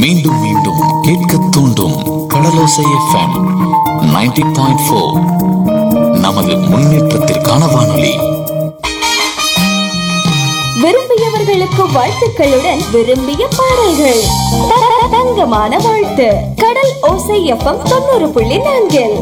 மீண்டும் மீண்டும் கேட்க தூண்டும் கடலோசை எஃப்எம் 90.4 பாயிண்ட் ஃபோர் நமது முன்னேற்றத்திற்கான வானொலி விரும்பியவர்களுக்கு வாழ்த்துக்களுடன் விரும்பிய பாடல்கள் த- தங்கமான வாழ்த்து கடல் ஓசை எஃப்எம் தொண்ணூறு புள்ளி நான்கில்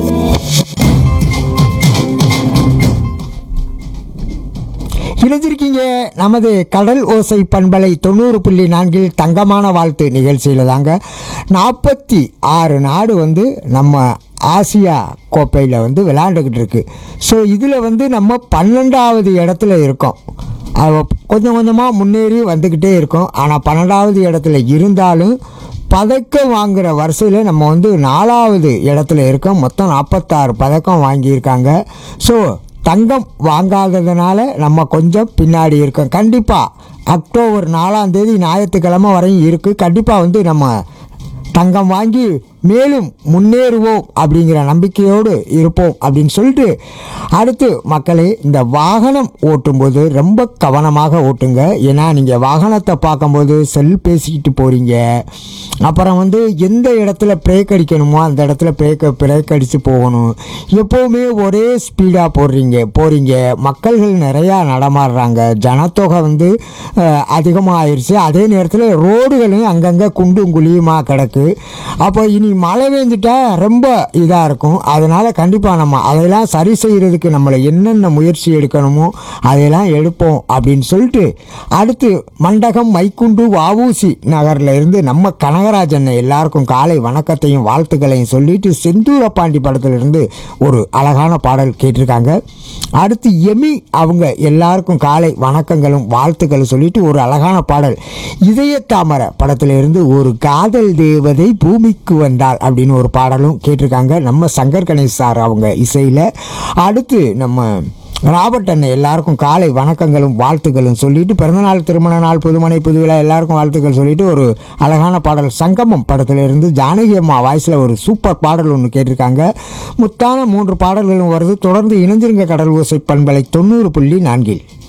இணைஞ்சிருக்கீங்க நமது கடல் ஓசை பண்பலை தொண்ணூறு புள்ளி நான்கில் தங்கமான வாழ்த்து நிகழ்ச்சியில் தாங்க நாற்பத்தி ஆறு நாடு வந்து நம்ம ஆசியா கோப்பையில் வந்து விளையாண்டுக்கிட்டு இருக்கு ஸோ இதில் வந்து நம்ம பன்னெண்டாவது இடத்துல இருக்கோம் அது கொஞ்சம் கொஞ்சமாக முன்னேறி வந்துக்கிட்டே இருக்கோம் ஆனால் பன்னெண்டாவது இடத்துல இருந்தாலும் பதக்கம் வாங்குற வரிசையில் நம்ம வந்து நாலாவது இடத்துல இருக்கோம் மொத்தம் நாற்பத்தாறு பதக்கம் வாங்கியிருக்காங்க ஸோ தங்கம் வாங்காததுனால நம்ம கொஞ்சம் பின்னாடி இருக்கோம் கண்டிப்பாக அக்டோபர் நாலாம் தேதி ஞாயிற்றுக்கிழமை வரையும் இருக்குது கண்டிப்பாக வந்து நம்ம தங்கம் வாங்கி மேலும் முன்னேறுவோம் அப்படிங்கிற நம்பிக்கையோடு இருப்போம் அப்படின்னு சொல்லிட்டு அடுத்து மக்களே இந்த வாகனம் ஓட்டும்போது ரொம்ப கவனமாக ஓட்டுங்க ஏன்னா நீங்கள் வாகனத்தை பார்க்கும்போது செல் பேசிக்கிட்டு போகிறீங்க அப்புறம் வந்து எந்த இடத்துல பிரேக் அடிக்கணுமோ அந்த இடத்துல பிரேக்கை பிரேக் அடித்து போகணும் எப்போவுமே ஒரே ஸ்பீடாக போடுறீங்க போகிறீங்க மக்கள்கள் நிறையா நடமாடுறாங்க ஜனத்தொகை வந்து அதிகமாக ஆயிடுச்சு அதே நேரத்தில் ரோடுகளும் அங்கங்கே குண்டும் குழியுமாக கிடக்கு அப்போ இனி மழை பெஞ்சிட்டா ரொம்ப இதாக இருக்கும் அதனால் கண்டிப்பாக நம்ம அதையெல்லாம் சரி செய்கிறதுக்கு நம்மளை என்னென்ன முயற்சி எடுக்கணுமோ அதையெல்லாம் எடுப்போம் அப்படின்னு சொல்லிட்டு அடுத்து மண்டகம் மைக்குண்டு வஉசி நகரில் இருந்து நம்ம கனகராஜன் எல்லாருக்கும் காலை வணக்கத்தையும் வாழ்த்துக்களையும் சொல்லிட்டு செந்தூரப்பாண்டி படத்திலிருந்து ஒரு அழகான பாடல் கேட்டிருக்காங்க அடுத்து எமி அவங்க எல்லாருக்கும் காலை வணக்கங்களும் வாழ்த்துக்களும் சொல்லிட்டு ஒரு அழகான பாடல் இதய தாமரை படத்திலிருந்து ஒரு காதல் தேவதை பூமிக்கு வந்தாள் அப்படின்னு ஒரு பாடலும் கேட்டிருக்காங்க நம்ம சங்கர் கணேஷ் சார் அவங்க இசையில் அடுத்து நம்ம ராபர்ட் அண்ணன் எல்லாருக்கும் காலை வணக்கங்களும் வாழ்த்துக்களும் சொல்லிட்டு பிறந்தநாள் திருமண நாள் புதுமனை புதுவிழா எல்லாருக்கும் வாழ்த்துக்கள் சொல்லிட்டு ஒரு அழகான பாடல் சங்கமம் படத்திலிருந்து ஜானகி அம்மா வாய்ஸில் ஒரு சூப்பர் பாடல் ஒன்று கேட்டிருக்காங்க முத்தான மூன்று பாடல்களும் வருது தொடர்ந்து இணைஞ்சிருங்க கடல் ஓசை பண்பலை தொண்ணூறு புள்ளி நான்கில்